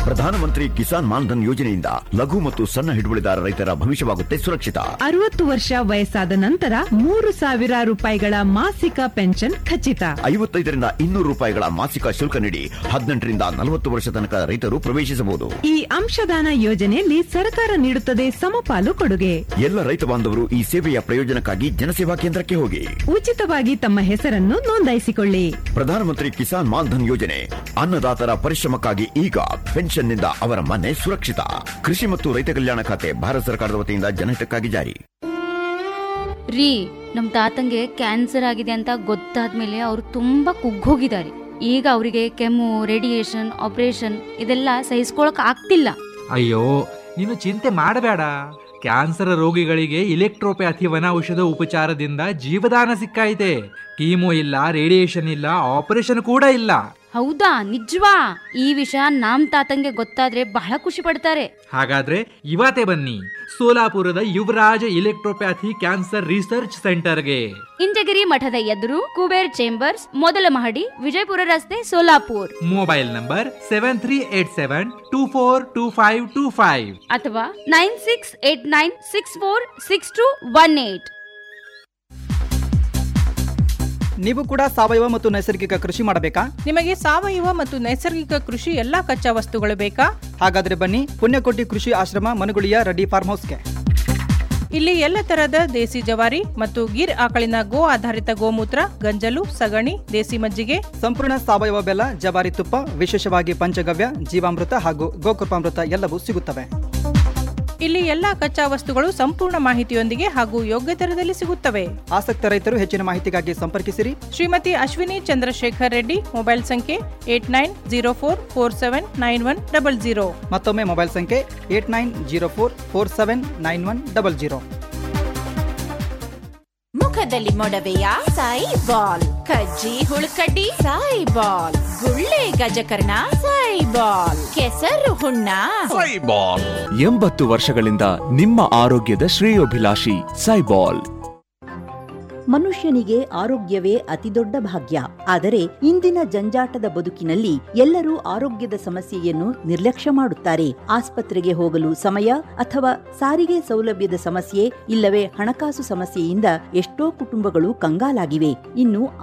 ಪ್ರಧಾನಮಂತ್ರಿ ಕಿಸಾನ್ ಮಾನ್ಧನ್ ಯೋಜನೆಯಿಂದ ಲಘು ಮತ್ತು ಸಣ್ಣ ಹಿಡುವಳಿದಾರ ರೈತರ ಭವಿಷ್ಯವಾಗುತ್ತೆ ಸುರಕ್ಷಿತ ಅರವತ್ತು ವರ್ಷ ವಯಸ್ಸಾದ ನಂತರ ಮೂರು ಸಾವಿರ ರೂಪಾಯಿಗಳ ಮಾಸಿಕ ಪೆನ್ಷನ್ ಖಚಿತ ಐವತ್ತೈದರಿಂದ ಇನ್ನೂರು ರೂಪಾಯಿಗಳ ಮಾಸಿಕ ಶುಲ್ಕ ನೀಡಿ ಹದಿನೆಂಟರಿಂದ ನಲವತ್ತು ವರ್ಷ ತನಕ ರೈತರು ಪ್ರವೇಶಿಸಬಹುದು ಈ ಅಂಶದಾನ ಯೋಜನೆಯಲ್ಲಿ ಸರ್ಕಾರ ನೀಡುತ್ತದೆ ಸಮಪಾಲು ಕೊಡುಗೆ ಎಲ್ಲ ರೈತ ಬಾಂಧವರು ಈ ಸೇವೆಯ ಪ್ರಯೋಜನಕ್ಕಾಗಿ ಜನಸೇವಾ ಕೇಂದ್ರಕ್ಕೆ ಹೋಗಿ ಉಚಿತವಾಗಿ ತಮ್ಮ ಹೆಸರನ್ನು ನೋಂದಾಯಿಸಿಕೊಳ್ಳಿ ಪ್ರಧಾನಮಂತ್ರಿ ಕಿಸಾನ್ ಮಾನ್ಧನ್ ಯೋಜನೆ ಅನ್ನದಾತರ ಪರಿಶ್ರಮಕ್ಕಾಗಿ ಈಗ ಪೆನ್ಷನ್ನಿಂದ ಅವರ ಮನೆ ಸುರಕ್ಷಿತ ಕೃಷಿ ಮತ್ತು ರೈತ ಕಲ್ಯಾಣ ಖಾತೆ ಭಾರತ ಸರ್ಕಾರದ ವತಿಯಿಂದ ಜನಹಿತಕ್ಕಾಗಿ ಜಾರಿ ರೀ ನಮ್ ತಾತಂಗೆ ಕ್ಯಾನ್ಸರ್ ಆಗಿದೆ ಅಂತ ಗೊತ್ತಾದ್ಮೇಲೆ ಅವರು ತುಂಬಾ ಕುಗ್ಗೋಗಿದ್ದಾರೆ ಈಗ ಅವರಿಗೆ ಕೆಮ್ಮು ರೇಡಿಯೇಷನ್ ಆಪರೇಷನ್ ಇದೆಲ್ಲ ಸಹಿಸ್ಕೊಳಕ್ ಆಗ್ತಿಲ್ಲ ಅಯ್ಯೋ ನೀನು ಚಿಂತೆ ಮಾಡಬೇಡ ಕ್ಯಾನ್ಸರ್ ರೋಗಿಗಳಿಗೆ ಇಲೆಕ್ಟ್ರೋಪ್ಯಾಥಿ ವನ ಔಷಧ ಉಪಚಾರದಿಂದ ಜೀವದಾನ ಸಿಕ್ಕೈತೆ ಕೀಮೋ ಇಲ್ಲ ರೇಡಿಯೇಷನ್ ಇಲ್ಲ ಆಪರೇಷನ್ ಕೂಡ ಇಲ್ಲ ಹೌದಾ ನಿಜವಾ ಈ ವಿಷಯ ನಮ್ ತಾತಂಗೆ ಗೊತ್ತಾದ್ರೆ ಬಹಳ ಖುಷಿ ಪಡ್ತಾರೆ ಹಾಗಾದ್ರೆ ಇವತ್ತೇ ಬನ್ನಿ ಸೋಲಾಪುರದ ಯುವರಾಜ ಇಲೆಕ್ಟ್ರೋಪ್ಯಾಥಿ ಕ್ಯಾನ್ಸರ್ ರಿಸರ್ಚ್ ಸೆಂಟರ್ಗೆ ಇಂಚಗಿರಿ ಮಠದ ಎದುರು ಕುಬೇರ್ ಚೇಂಬರ್ಸ್ ಮೊದಲ ಮಹಡಿ ವಿಜಯಪುರ ರಸ್ತೆ Solapur mobile number seven three eight seven two four two five two five ಅಥವಾ nine six eight nine six four six two one eight ನೀವು ಕೂಡ ಸಾವಯವ ಮತ್ತು ನೈಸರ್ಗಿಕ ಕೃಷಿ ಮಾಡಬೇಕಾ ನಿಮಗೆ ಸಾವಯವ ಮತ್ತು ನೈಸರ್ಗಿಕ ಕೃಷಿ ಎಲ್ಲಾ ಕಚ್ಚಾ ವಸ್ತುಗಳು ಬೇಕಾ ಹಾಗಾದ್ರೆ ಬನ್ನಿ ಪುಣ್ಯಕೋಟಿ ಕೃಷಿ ಆಶ್ರಮ ಮನುಗುಳಿಯ ರೆಡ್ಡಿ ಫಾರ್ಮ್ ಹೌಸ್ಗೆ ಇಲ್ಲಿ ಎಲ್ಲ ತರಹದ ದೇಸಿ ಜವಾರಿ ಮತ್ತು ಗಿರ್ ಆಕಳಿನ ಗೋ ಆಧಾರಿತ ಗೋಮೂತ್ರ ಗಂಜಲು ಸಗಣಿ ದೇಸಿ ಮಜ್ಜಿಗೆ ಸಂಪೂರ್ಣ ಸಾವಯವ ಬೆಲ್ಲ ಜವಾರಿ ತುಪ್ಪ ವಿಶೇಷವಾಗಿ ಪಂಚಗವ್ಯ ಜೀವಾಮೃತ ಹಾಗೂ ಗೋಕೃಪಾಮೃತ ಎಲ್ಲವೂ ಸಿಗುತ್ತವೆ ಇಲ್ಲಿ ಎಲ್ಲಾ ಕಚ್ಚಾ ವಸ್ತುಗಳು ಸಂಪೂರ್ಣ ಮಾಹಿತಿಯೊಂದಿಗೆ ಹಾಗೂ ಯೋಗ್ಯ ದರದಲ್ಲಿ ಸಿಗುತ್ತವೆ ಆಸಕ್ತ ರೈತರು ಹೆಚ್ಚಿನ ಮಾಹಿತಿಗಾಗಿ ಸಂಪರ್ಕಿಸಿರಿ ಶ್ರೀಮತಿ ಅಶ್ವಿನಿ ಚಂದ್ರಶೇಖರ್ ರೆಡ್ಡಿ ಮೊಬೈಲ್ ಸಂಖ್ಯೆ eight nine zero four four seven nine one double zero ಮತ್ತೊಮ್ಮೆ ಮೊಬೈಲ್ ಸಂಖ್ಯೆ eight nine zero four four seven nine one double zero ಮುಖದಲ್ಲಿ ಮೊಡವೆಯ ಸಾಯಿ ಬಾಲ್ ಕಜ್ಜಿ ಹುಳುಕಡ್ಡಿ ಸಾಯಿ ಬಾಲ್ ಗುಳ್ಳೆ ಗಜಕರ್ಣ ಸಾಯಿ ಬಾಲ್ ಕೆಸರು ಹುಣ್ಣ ಎಂಬತ್ತು ವರ್ಷಗಳಿಂದ ನಿಮ್ಮ ಆರೋಗ್ಯದ ಶ್ರೇಯೋಭಿಲಾಷಿ ಸೈಬಾಲ್ ಮನುಷ್ಯನಿಗೆ ಆರೋಗ್ಯವೇ ಅತಿದೊಡ್ಡ ಭಾಗ್ಯ ಆದರೆ ಇಂದಿನ ಜಂಜಾಟದ ಬದುಕಿನಲ್ಲಿ ಎಲ್ಲರೂ ಆರೋಗ್ಯದ ಸಮಸ್ಯೆಯನ್ನು ನಿರ್ಲಕ್ಷ್ಯ ಮಾಡುತ್ತಾರೆ ಆಸ್ಪತ್ರೆಗೆ ಹೋಗಲು ಸಮಯ ಅಥವಾ ಸಾರಿಗೆ ಸೌಲಭ್ಯದ ಸಮಸ್ಯೆ ಇಲ್ಲವೇ ಹಣಕಾಸು ಸಮಸ್ಯೆಯಿಂದ ಎಷ್ಟೋ ಕುಟುಂಬಗಳು ಕಂಗಾಲಾಗಿವೆ ಇನ್ನು